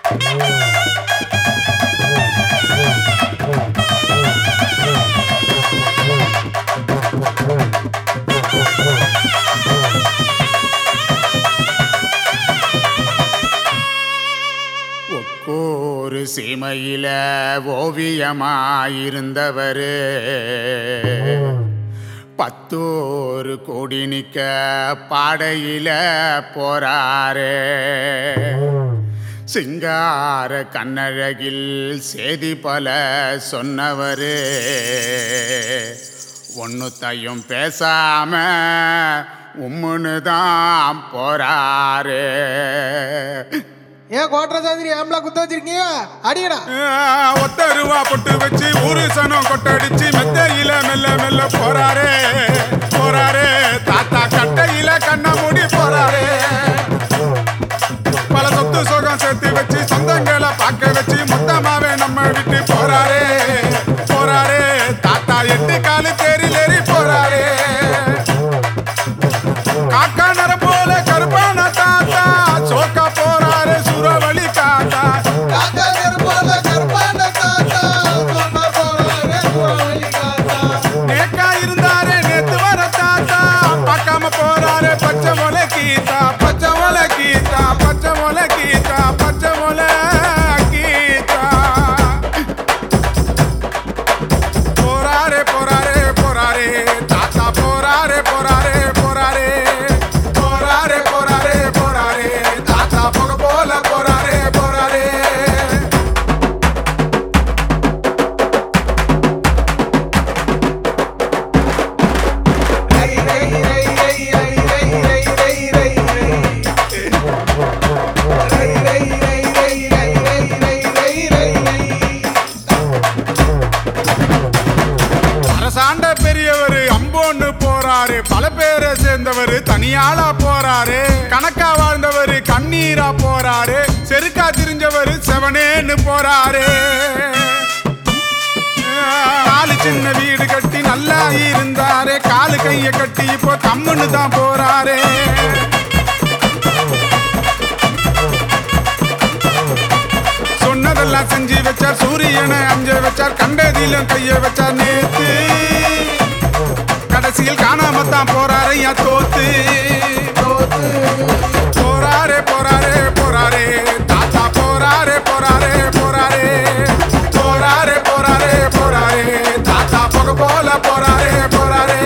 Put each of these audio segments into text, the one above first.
ஒக்கோரு சீமையில ஓவியமாயிருந்தவரு பத்தோரு கோடி நிக்க பாடையில போறாரே சிங்கார கண்ணழகில் செய்தி பல சொன்னவரு ஒன்னுத்தையும் பேசாம உம்முன்னு தான் போறாரு ஏன் கோட்டர சாதிரி ஆம்பளா குத்த வச்சிருக்கீங்க அடியடா ஒத்த ரூபா பொட்டு வச்சு ஒரு சனம் கொட்டடிச்சு மெத்தையில மெல்ல மெல்ல போறாரே போறாரே தாத்தா கட்டையில கண்ண மூடி போறாரே பல சொத்து சுகம் சேர்த்து வச்சு சொந்தங்களை பார்க்க வச்சு மொத்தமாவே நம்ம விட்டு போறாரே போறாரே தாத்தா எட்டு காலு தேரிலேறி போறாரே காக்கா நர போல கருப்பான தாத்தா சோக்கா போறாரு சுரவழி காத்தா காக்கா நெருப்பால கருப்பான தாத்தா சொன்ன போறாரு குரவழி காத்தா நேக்கா இருந்தாரே நேத்து வர தாத்தா பார்க்காம போறாரு பச்சை மொளை கீதா பச்சை மொளை கீதா பச்சை மொளை கீதா பச்சை மொளை கீதா போறாரே போறாரே போறாரே தாத்தா போறாரே போறாரே போறாரே போறாரே போறாரே போறாரே தாத்தா போக போல போறாரே போறாரே ரை ரை ரை ரை ரை ரை ரை ரை ரை ரை ரை ரை ரை ரை ரை ரை ரை ரை ரை அரசாண்ட பெரியவர் அம்போன்னு போறாரு பல பேரை சேர்ந்தவர் தனியாளா போறாரு கணக்கா வாழ்ந்தவர் கண்ணீரா போறாரு செருக்கா திரிஞ்சவர் செவனேன்னு போறாரு நாலு சின்ன வீடு கட்டி நல்லா இருந்தாரு காலு கைய கட்டி இப்போ கம்முன்னு தான் போறாரு சொன்னதெல்லாம் செஞ்சு வச்சார் சூரியனை அஞ்ச வச்சார் கண்டதிலும் கைய வச்சார் நேத்து கடைசியில் காணாம தான் போறாரு ஐயா தோத்து போறாரே போறாரே போறாரே தாத்தா போறாரே போறாரே போறாரே போறாரே போறாரே போறாரே தாத்தா போக போல போறாரே போறாரே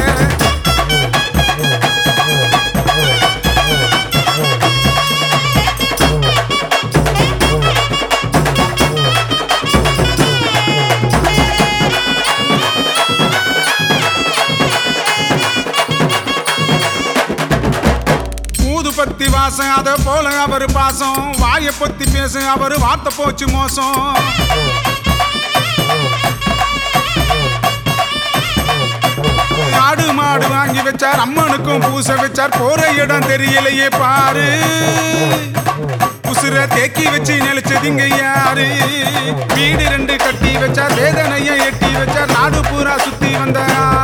ஊது பத்தி வாசம் அத போல அவரு பாசம் வாய பத்தி பேச அவரு வார்த்தை போச்சு மோசம் ஆடு மாடு வாங்கி வச்சார் அம்மனுக்கும் பூச வச்சார் போற இடம் தெரியலையே பாரு உசுர தேக்கி வச்சு நினைச்சதுங்க யாரு வீடு ரெண்டு கட்டி வச்சார் வேதனைய எட்டி வச்சார் நாடு பூரா சுத்தி வந்தார்